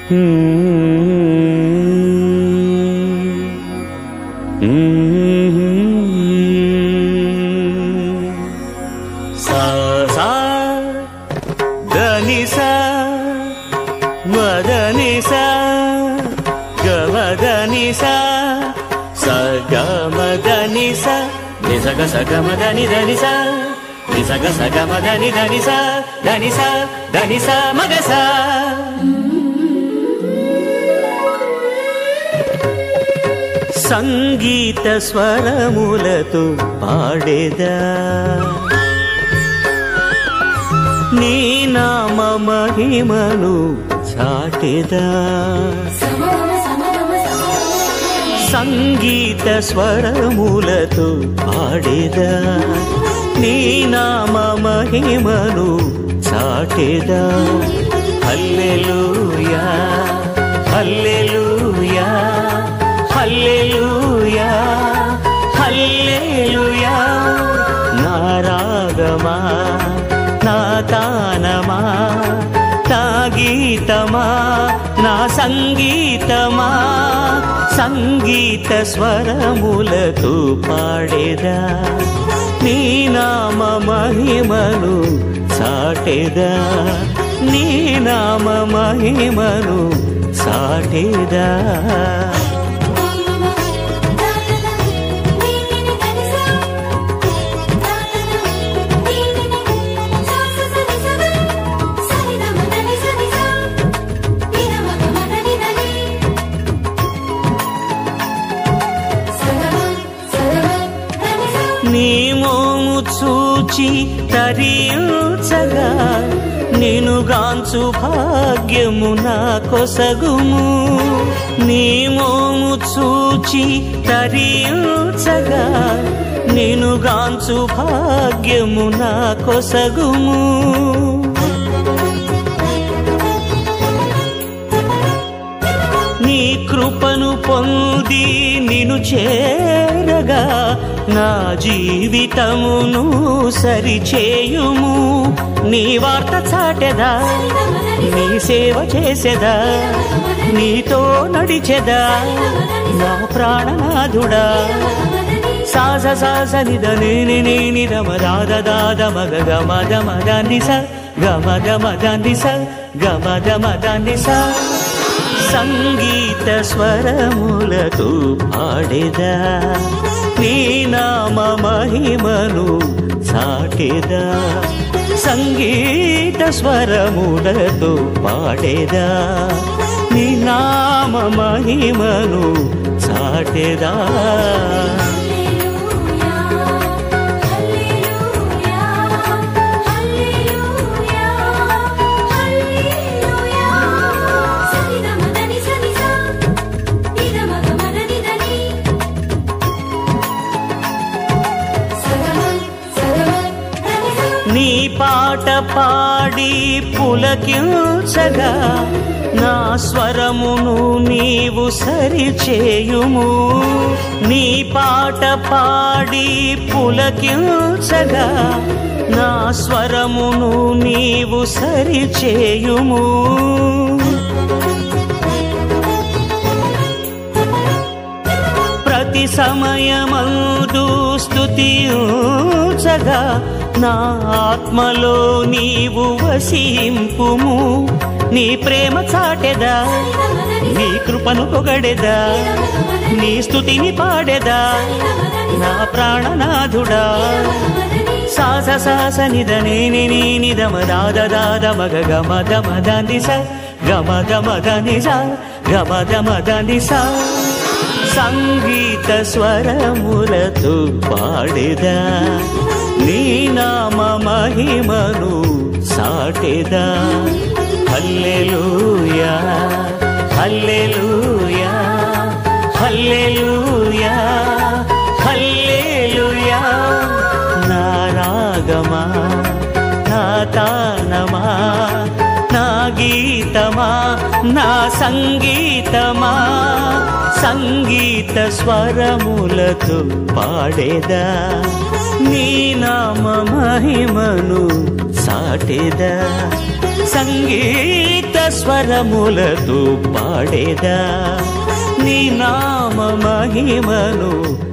సా సా దని సా మదని సా గమదని సా సగమదని సా నిసగ సగమదని దని సా నిసగ సగమదని దని సా దని సా దని సా మగ సా సంగీత స్వరములతో పాడేదా నీ నామ మహిమను చాటెదా సంగీత స్వరములతో పాడేదా నీ నామ మహిమను చాటెదా హల్లెలూయా హల్లెలూయా హల్లెలూయా హల్లెలూయా నా రాగమా నా తానమా నా గీతమా నా సంగీతమా సంగీత స్వరములతో పాడేదా నీ నామ మహిమను చాటెదా నీ నామ మహిమను చాటెదా నీ మోము చూచి తరించగా నేను గాంచు భాగ్యము నా కొసగుము నీ మోము చూచి తరించగా నేను గాంచు భాగ్యము నా కొసగుము నీ కృపను పొంది నిను చేరగా నా జీవితమును సరిచేయుము నీ వార్త చాటెదా నీ సేవ చేసెదా నీతో నడిచెదా నా ప్రాణనాథుడా సాస సాస నిద నేని నేని దమ దాద దాద మగ గమ దమ దాంది స గమ దమ దాంది స గమ దమ దాంది స సంగీత స్వరములతో పాడేదా నీ నామ మహిమను చాటేదా సంగీత స్వరములతో పాడేదా నీ నామ మహిమను చాటేదా నీ పాట పాడి పులకించగా నా స్వరమును నీవు సరిచేయుము నీ పాట పాడి పులకించగా నా స్వరమును నీవు సరిచేయుము ప్రతి సమయమందు స్థుతించగా నా ఆత్మలో నీవు వసింపుము నీ ప్రేమ చాటెదా నీ కృపను పొగడెదా నీ స్థుతిని పాడెదా నా ప్రాణనాథుడా సాస సాస నిద నేని నీ నిదమ దాద దాద మగ గమ దమ దాంది స గమ దమ దాని స గమ దమ దాని స సంగీత స్వరములతో పాడేదా నీ నామ మహిమను సాటెదా హల్లెలూయా హల్లెలూయా హల్లెలూయా హల్లెలూయా నా రాగమా నా తానమా నా గీతమా నా సంగీతమా సంగీత స్వరములతో పాడేదా నీ నామ మహిమను సాటేదా సంగీత స్వరములతో పాడేదా నీ నామ మహిమను